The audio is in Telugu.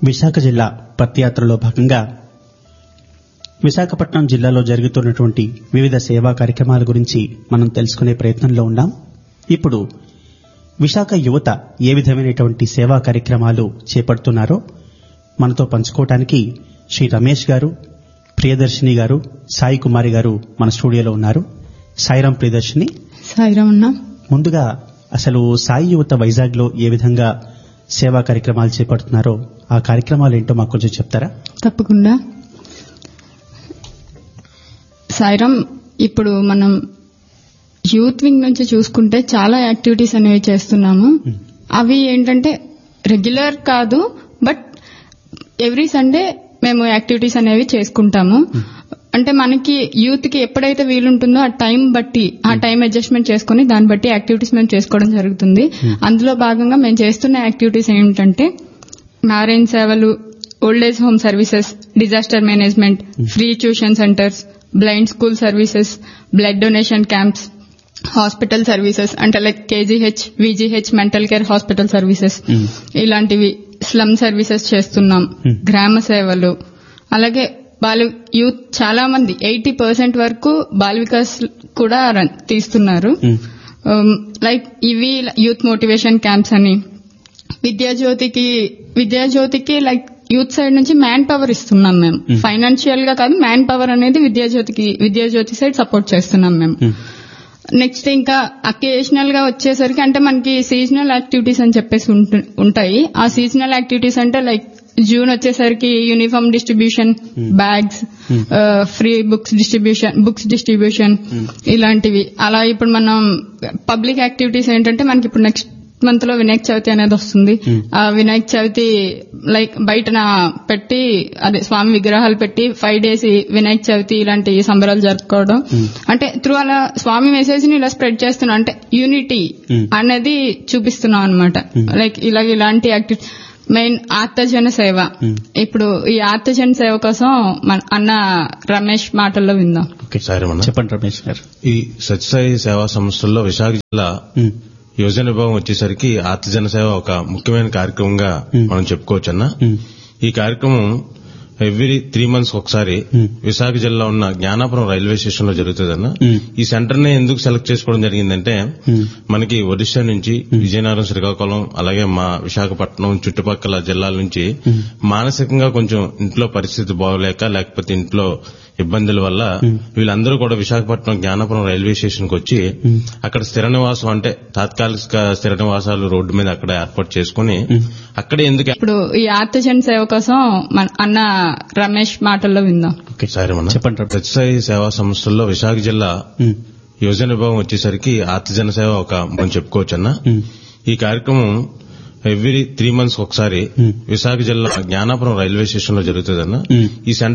విశాఖ జిల్లా పత్యాత్రలో భాగంగా విశాఖపట్నం జిల్లాలో జరుగుతున్నటువంటి వివిధ సేవా కార్యక్రమాల గురించి మనం తెలుసుకునే ప్రయత్నంలో ఉన్నాం ఇప్పుడు విశాఖ యువత ఏ విధమైనటువంటి సేవా కార్యక్రమాలు చేపడుతున్నారో మనతో పంచుకోవటానికి శ్రీ రమేష్ గారు ప్రియదర్శిని గారు సాయి కుమారి గారు మన స్టూడియోలో ఉన్నారు సాయిరాం ప్రియదర్శిని సాయిరామ్ అన్న ముందుగా అసలు సాయి యువత వైజాగ్ లో ఏ విధంగా సేవా కార్యక్రమాలు చేపడుతున్నారో ఆ కార్యక్రమాలు ఏంటో మాకు కొంచెం చెప్తారా తప్పకుండా సాయిరామ్ ఇప్పుడు మనం యూత్ వింగ్ నుంచి చూసుకుంటే చాలా యాక్టివిటీస్ అనేవి చేస్తున్నాము అవి ఏంటంటే రెగ్యులర్ కాదు బట్ ఎవ్రీ సండే మేము యాక్టివిటీస్ అనేవి చేసుకుంటాము అంటే మనకి యూత్ కి ఎప్పుడైతే వీలుంటుందో ఆ టైం బట్టి ఆ టైం అడ్జస్ట్మెంట్ చేసుకుని దాన్ని బట్టి యాక్టివిటీస్ మేము చేసుకోవడం జరుగుతుంది అందులో భాగంగా మేము చేస్తున్న యాక్టివిటీస్ ఏంటంటే మ్యారేజ్ సేవలు old age home services disaster management free tuition centres blind school services blood donation camps hospital services అంటే like KGH VGH mental care hospital services ఇలాంటివి స్లమ్ సర్వీసెస్ చేస్తున్నాం గ్రామ సేవలు అలాగే బాల యూత్ చాలా మంది ఎయిటీ పర్సెంట్ వరకు బాల వికాస్ కూడా రన్- తీస్తున్నారు లైక్ ఇవి యూత్ మోటివేషన్ క్యాంప్స్ అని విద్యాజ్యోతికి విద్యాజ్యోతికి లైక్ యూత్ సైడ్ నుంచి మ్యాన్ పవర్ ఇస్తున్నాం మేము ఫైనాన్షియల్ గా కాదు మ్యాన్ పవర్ అనేది విద్యాజ్యోతికి విద్యాజ్యోతి సైడ్ సపోర్ట్ చేస్తున్నాం మేము నెక్స్ట్ ఇంకా అకేషనల్ గా వచ్చేసరికి అంటే మనకి సీజనల్ యాక్టివిటీస్ అని చెప్పేసి ఉంటు- ఉంటాయి ఆ సీజనల్ యాక్టివిటీస్ అంటే లైక్ జూన్ వచ్చేసరికి uniform distribution bags free books distribution books distribution ఇలాంటివి అలా ఇప్పుడు మనం పబ్లిక్ యాక్టివిటీస్ ఏంటంటే మనకి ఇప్పుడు నెక్స్ట్ మంత్ లో వినాయక చవితి అనేది వస్తుంది ఆ వినాయక చవితి లైక్ బయటన పెట్టి అదే స్వామి విగ్రహాలు పెట్టి ఫైవ్ డేస్ వినాయక చవితి ఇలాంటి సంబరాలు జరుపుకోవడం అంటే త్రూ అలా స్వామి మెసేజ్ ని ఇలా స్ప్రెడ్ చేస్తున్నాం అంటే యూనిటీ అనేది చూపిస్తున్నాం అనమాట లైక్ ఇలాగ ఇలాంటి యాక్టివిటీ మెయిన్ ఆర్తజన సేవ ఇప్పుడు ఈ ఆర్తజన సేవ కోసం మన అన్న రమేష్ మాటల్లో విందాం ఓకే సాయిరామన్న చెప్పండి రమేష్ గారు ఈ సత్యసాయి సేవా సంస్థల్లో విశాఖ జిల్లా ఉమ్, యువజన విభాగం వచ్చేసరికి ఆర్తజన సేవ ఒక ముఖ్యమైన కార్యక్రమంగా మనం చెప్పుకోవచ్చు అన్న ఉమ్, ఈ కార్యక్రమం ఎవ్రీ త్రీ మంత్స్ ఒకసారి Hmm. విశాఖ జిల్లా ఉన్న జ్ఞానాపురం రైల్వే స్టేషన్ లో జరుగుతుందన్న Hmm. ఈ సెంటర్ ని ఎందుకు సెలెక్ట్ చేసుకోవడం జరిగిందంటే Hmm. మనకి ఒడిశా నుంచి విజయనగరం శ్రీకాకుళం అలాగే మా విశాఖపట్నం చుట్టుపక్కల జిల్లాల నుంచి మానసికంగా కొంచెం ఇంట్లో పరిస్థితి బాగోలేక లేకపోతే ఇంట్లో ఇబ్బందుల వల్ల వీళ్ళందరూ కూడా విశాఖపట్నం జ్ఞానాపురం రైల్వే స్టేషన్ కి వచ్చి అక్కడ స్థిర నివాసం అంటే తాత్కాలిక స్థిర నివాసాలు రోడ్డు మీద అక్కడ ఏర్పాటు చేసుకుని అక్కడే ఎందుకు ఇప్పుడు ఈ ఆర్తజన సేవ కోసం మన అన్న రమేష్ మాటల్లో విందాం ఓకే సాయిరామన్న. చెప్పండి రమేష్. సత్యసాయి సేవా సంస్థల్లో విశాఖ జిల్లా ఉమ్, యువజన విభాగం వచ్చేసరికి ఆర్తజన సేవ ఒక మనం చెప్పుకోవచ్చు అన్న ఉమ్, ఈ కార్యక్రమం ఎవ్రీ త్రీ మంత్స్ ఒకసారి Hmm. విశాఖ జిల్లా జ్ఞానాపురం రైల్వే స్టేషన్ లో జరుగుతుందన్న Hmm. ఈ సెంటర్